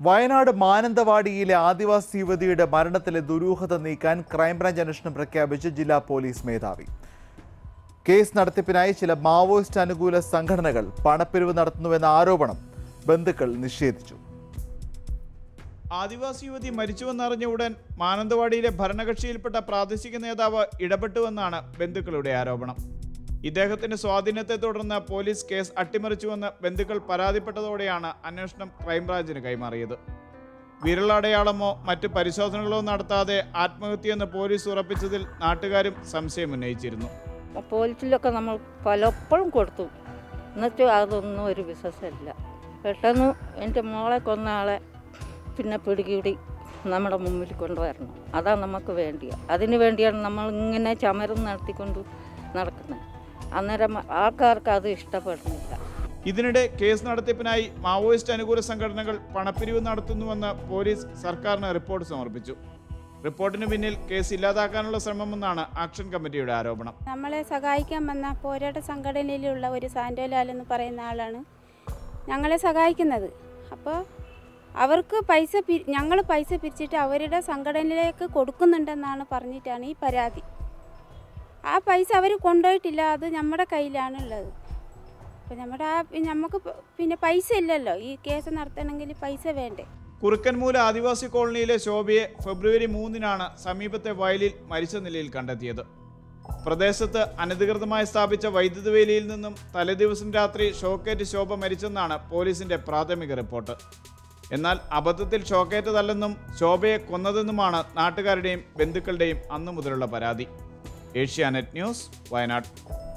വയനാട് മാനന്തവാടിയിലെ ആദിവാസി യുവതിയുടെ മരണത്തിലെ ദുരൂഹത നീക്കാൻ ക്രൈംബ്രാഞ്ച് അന്വേഷണം പ്രഖ്യാപിച്ച് ജില്ലാ പോലീസ് മേധാവി കേസ് നടത്തിപ്പിനായി ചില മാവോയിസ്റ്റ് അനുകൂല സംഘടനകൾ പണപ്പിരിവ് നടത്തുന്നുവെന്ന ആരോപണം ബന്ധുക്കൾ നിഷേധിച്ചു ആദിവാസി യുവതി മരിച്ചുവെന്നറിഞ്ഞ ഉടൻ മാനന്തവാടിയിലെ ഭരണകക്ഷിയിൽപ്പെട്ട പ്രാദേശിക നേതാവ് ഇടപെട്ടുവെന്നാണ് ബന്ധുക്കളുടെ ആരോപണം ഇദ്ദേഹത്തിന്റെ സ്വാധീനത്തെ തുടർന്ന് പോലീസ് കേസ് അട്ടിമറിച്ചുവെന്ന് ബന്ധുക്കൾ പരാതിപ്പെട്ടതോടെയാണ് അന്വേഷണം ക്രൈംബ്രാഞ്ചിന് കൈമാറിയത് വിരലടയാളമോ മറ്റ് പരിശോധനകളോ നടത്താതെ ആത്മഹത്യയെന്ന് പോലീസ് ഉറപ്പിച്ചതിൽ നാട്ടുകാരും സംശയമുന്നയിച്ചിരുന്നു പോലീസിലൊക്കെ നമ്മൾ പലപ്പോഴും കൊടുത്തു എന്നിട്ടും അതൊന്നും ഒരു വിശ്വാസമില്ല പെട്ടെന്ന് എൻ്റെ മോളെ കൊന്ന ആളെ പിന്നെ പിടികൂടി നമ്മുടെ മുമ്പിൽ കൊണ്ടുവരണം അതാണ് നമുക്ക് വേണ്ടിയ അതിനു വേണ്ടിയാണ് നമ്മൾ ഇങ്ങനെ ചമരം നടത്തിക്കൊണ്ട് നടക്കുന്നത് അന്നേരം ആൾക്കാർക്ക് അത് ഇഷ്ടപ്പെടുന്നില്ല ഇതിനിടെ കേസ് നടത്തിപ്പിനായി മാവോയിസ്റ്റ് അനുകൂല സംഘടനകൾ പണപ്പിരിവ് നടത്തുന്നുവെന്ന് പോലീസ് സർക്കാരിന് റിപ്പോർട്ട് സമർപ്പിച്ചു റിപ്പോർട്ടിന് പിന്നിൽ കേസ് ഇല്ലാതാക്കാനുള്ള ശ്രമമെന്നാണ് ആക്ഷൻ കമ്മിറ്റിയുടെ ആരോപണം നമ്മളെ സഹായിക്കാൻ വന്ന പോരാട്ട സംഘടനയിലുള്ള ഒരു സാന്റോലാൽ എന്ന് പറയുന്ന ആളാണ് ഞങ്ങളെ സഹായിക്കുന്നത് അപ്പോൾ അവർക്ക് പൈസ ഞങ്ങൾ പൈസ പിരിച്ചിട്ട് അവരുടെ സംഘടനയിലേക്ക് കൊടുക്കുന്നുണ്ടെന്നാണ് പറഞ്ഞിട്ടാണ് ഈ പരാതി ആ പൈസ അവർ കൊണ്ടുപോയിട്ടില്ല അത് നമ്മുടെ കയ്യിലാണ് ഉള്ളത് അപ്പോൾ നമ്മുടെ ആ നമുക്ക് പിന്നെ പൈസ ഇല്ലല്ലോ ഈ കേസ് നടത്തണമെങ്കിൽ പൈസ വേണ്ടേ കുറുക്കൻമൂല ആദിവാസി കോളനിയിലെ ശോഭയെ ഫെബ്രുവരി മൂന്നിനാണ് സമീപത്തെ വയലിൽ മരിച്ച നിലയിൽ കണ്ടെത്തിയത് പ്രദേശത്ത് അനധികൃതമായി സ്ഥാപിച്ച വൈദ്യുത വേലിയിൽ നിന്നും തലേദിവസം രാത്രി ഷോക്കേറ്റ് ശോഭ മരിച്ചെന്നാണ് പോലീസിന്റെ പ്രാഥമിക റിപ്പോർട്ട് എന്നാൽ അബദ്ധത്തിൽ ഷോക്കേറ്റതല്ലെന്നും ശോഭയെ കൊന്നതെന്നുമാണ് നാട്ടുകാരുടെയും ബന്ധുക്കളുടെയും അന്നു മുതലുള്ള പരാതി ഏഷ്യാനെറ്റ് ന്യൂസ് വയനാട്